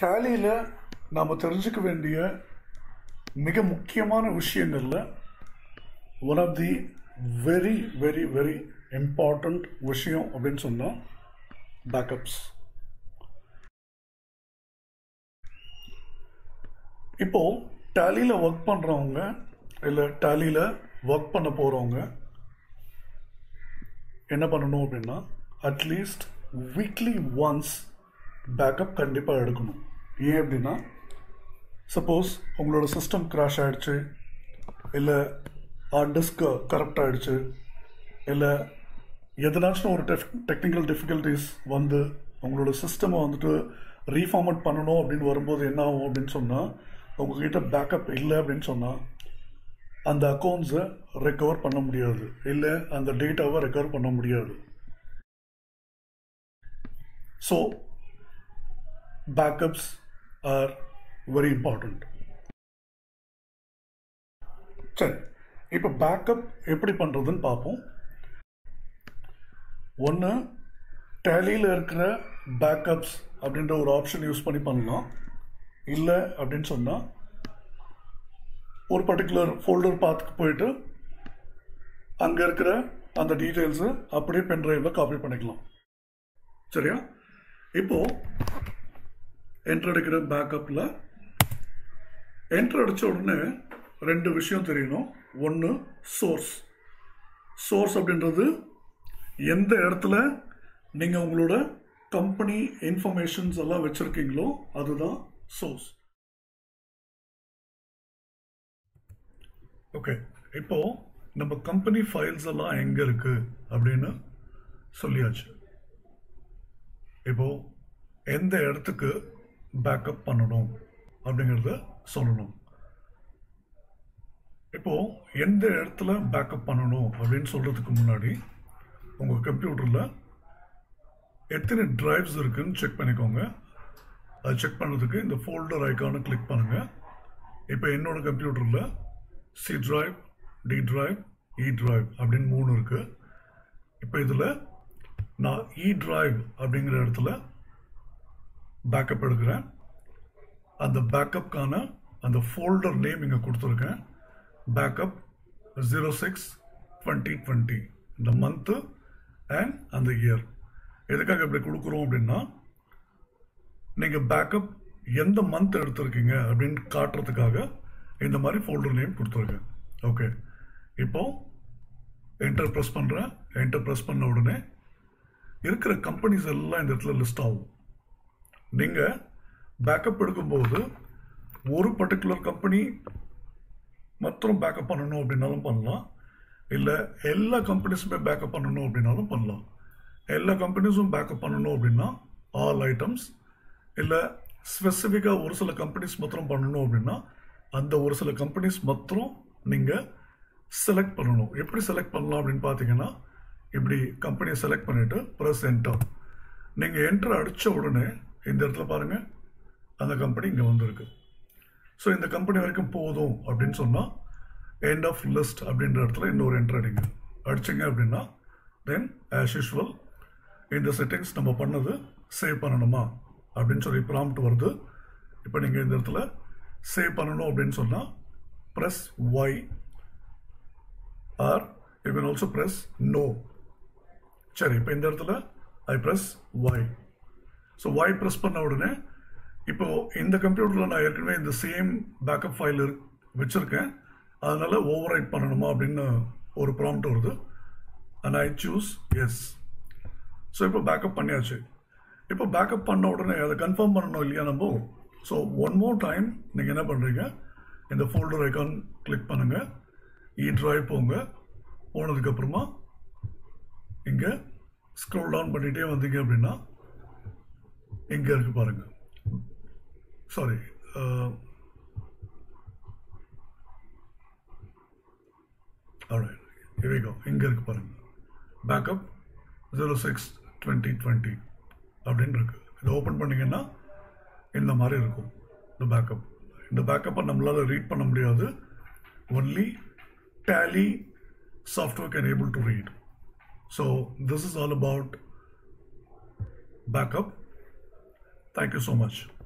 டேலியில் நாம் தெரிஞ்சுக்க வேண்டிய மிக முக்கியமான விஷயங்களில் one of the very very very important விஷயம் அப்படின்னு சொன்னால் பேக்கப்ஸ் இப்போது டேலியில் ஒர்க் பண்ணுறவங்க இல்லை டேலியில் ஒர்க் பண்ண போகிறவங்க என்ன பண்ணணும் அப்படின்னா அட்லீஸ்ட் வீக்லி ஒன்ஸ் பேக்கப் கண்டிப்பாக எடுக்கணும் ஏன் அப்படின்னா சப்போஸ் உங்களோட சிஸ்டம் கிராஷ் ஆகிடுச்சு இல்லை ஹார்ட் டிஸ்க் கரப்ட் ஆகிடுச்சு இல்லை எதனாச்சும் ஒரு டெஃப் டெக்னிக்கல் டிஃபிகல்ட்டிஸ் வந்து உங்களோட சிஸ்டமை வந்துட்டு ரீஃபார்மட் பண்ணணும் அப்படின்னு வரும்போது என்ன ஆகும் அப்படின்னு சொன்னால் உங்ககிட்ட பேக்கப் இல்லை அப்படின்னு சொன்னால் அந்த அக்கௌண்ட்ஸை ரெக்கவர் பண்ண முடியாது இல்லை அந்த டேட்டாவை ரெக்கவர் பண்ண முடியாது so backups are very important சரி இப்போ பேக்கப் எப்படி பண்ணுறதுன்னு பார்ப்போம் ஒன்று டேலியில் இருக்கிற பேக்கப்ஸ் அப்படின்ற ஒரு ஆப்ஷன் யூஸ் பண்ணி பண்ணலாம் இல்லை அப்படின்னு சொன்னால் ஒரு பர்டிகுலர் ஃபோல்டர் பார்த்துக்கு போயிட்டு அங்கே இருக்கிற அந்த டீட்டெயில்ஸை அப்படியே பென்ட்ரைவில் காப்பி பண்ணிக்கலாம் சரியா இப்போது என்ட்ரு அடிக்கிற பேக்கப்பில் என்ட்ரு அடித்த உடனே ரெண்டு விஷயம் தெரியணும் ஒன்று சோர்ஸ் சோர்ஸ் அப்படின்றது எந்த இடத்துல நீங்கள் உங்களோட கம்பெனி இன்ஃபர்மேஷன்ஸ் எல்லாம் வச்சுருக்கீங்களோ அதுதான் சோர்ஸ் ஓகே இப்போ நம்ம கம்பெனி ஃபைல்ஸ் எல்லாம் எங்கே இருக்கு அப்படின்னு சொல்லியாச்சு இப்போ எந்த இடத்துக்கு பேக்கப் பண்ணணும் அப்படிங்கிறத சொல்லணும் இப்போ எந்த இடத்துல பேக்கப் பண்ணணும் அப்படின்னு சொல்றதுக்கு முன்னாடி உங்க கம்ப்யூட்டர்ல எத்தனை டிரைவ்ஸ் இருக்குன்னு செக் பண்ணிக்கோங்க அது செக் பண்ணுறதுக்கு இந்த ஃபோல்டர் ஐக்கானை கிளிக் பண்ணுங்க இப்போ என்னோட கம்ப்யூட்டரில் C drive D drive E drive அப்படின்னு மூணு இருக்கு இப்போ இதில் நான் இ டிரைவ் அப்படிங்கிற இடத்துல பேக்கப் எடுக்கிறேன் அந்த பேக்கப்கான அந்த ஃபோல்டர் நேம் இங்கே கொடுத்துருக்கேன் backup zero six twenty twenty இந்த மந்த்து அண்ட் அந்த இயர் எதுக்காக இப்படி கொடுக்குறோம் அப்படின்னா நீங்கள் பேக்கப் எந்த மந்த் எடுத்திருக்கீங்க அப்படின்னு காட்டுறதுக்காக இந்த மாதிரி ஃபோல்டர் நேம் கொடுத்துருக்கேன் ஓகே இப்போ என்டர் ப்ரெஸ் பண்ணுறேன் என்டர் ப்ரெஸ் பண்ண உடனே இருக்கிற கம்பெனிஸ் எல்லாம் இந்த இடத்துல லிஸ்ட் ஆகும் நீங்கள் பேக்கப் எடுக்கும்போது ஒரு பர்டிகுலர் கம்பெனி மாத்திரம் பேக்கப் பண்ணணும் அப்படின்னாலும் பண்ணலாம் இல்லை எல்லா கம்பெனிஸுமே பேக்கப் பண்ணணும் அப்படின்னாலும் பண்ணலாம் எல்லா கம்பெனிஸும் பேக்கப் பண்ணணும் அப்படின்னா ஆல் ஐட்டம்ஸ் இல்லை ஸ்பெசிஃபிக்காக ஒரு சில கம்பெனிஸ் மாத்திரம் பண்ணணும் அப்படின்னா அந்த ஒரு சில கம்பெனிஸ் மாத்திரம் நீங்கள் செலக்ட் பண்ணணும் எப்படி செலக்ட் பண்ணலாம் அப்படின்னு பார்த்தீங்கன்னா இப்படி கம்பெனியை செலக்ட் பண்ணிவிட்டு ப்ரெஸ் என்டர் நீங்கள் என்டர் அடித்த உடனே இந்த இடத்துல பாருங்கள் அந்த கம்பெனி இங்கே வந்திருக்கு ஸோ இந்த கம்பெனி வரைக்கும் போதும் அப்படின்னு சொன்னால் எண்ட் ஆஃப் லிஸ்ட் அப்படின்ற இடத்துல இன்னொரு என்டர் அடிங்க அடிச்சிங்க அப்படின்னா தென் ஆஸ் யூஷுவல் இந்த செட்டிங்ஸ் நம்ம பண்ணது சேவ் பண்ணணுமா அப்படின்னு சொல்லி ப்ராம்ப்ட் வருது இப்போ நீங்கள் இந்த இடத்துல சேவ் பண்ணணும் அப்படின்னு சொன்னால் press Y or you can also press no சரி இப்போ இந்த இடத்துல I press Y so Y press பண்ண உடனே இப்போ இந்த கம்ப்யூட்டரில் நான் ஏற்கனவே இந்த சேம் பேக்கப் ஃபைல் வச்சுருக்கேன் அதனால் ஓவர் ரைட் பண்ணணுமா அப்படின்னு ஒரு ப்ராம்ப்ட் வருது and I choose yes so இப்போ பேக்கப் பண்ணியாச்சு இப்போ பேக்கப் பண்ண உடனே அதை கன்ஃபார்ம் பண்ணணும் இல்லையா நம்ம ஸோ ஒன் மோர் டைம் நீங்கள் என்ன பண்ணுறீங்க இந்த ஃபோல்டர் ஐக்கான் கிளிக் பண்ணுங்கள் இ ட்ரைவ் போங்க போனதுக்கப்புறமா இங்கே ஸ்க்ரோல் டவுன் பண்ணிகிட்டே வந்தீங்க அப்படின்னா இங்கே இருக்கு பாருங்கள் சாரி here we go இங்கே இருக்கு பாருங்க backup zero six twenty twenty அப்படின்னு இருக்கு இதை ஓப்பன் பண்ணிங்கன்னா இந்த மாதிரி இருக்கும் இந்த பேக்கப் இந்த பேக்கப்பை நம்மளால் ரீட் பண்ண முடியாது only Tally software can able to read so this is all about backup thank you so much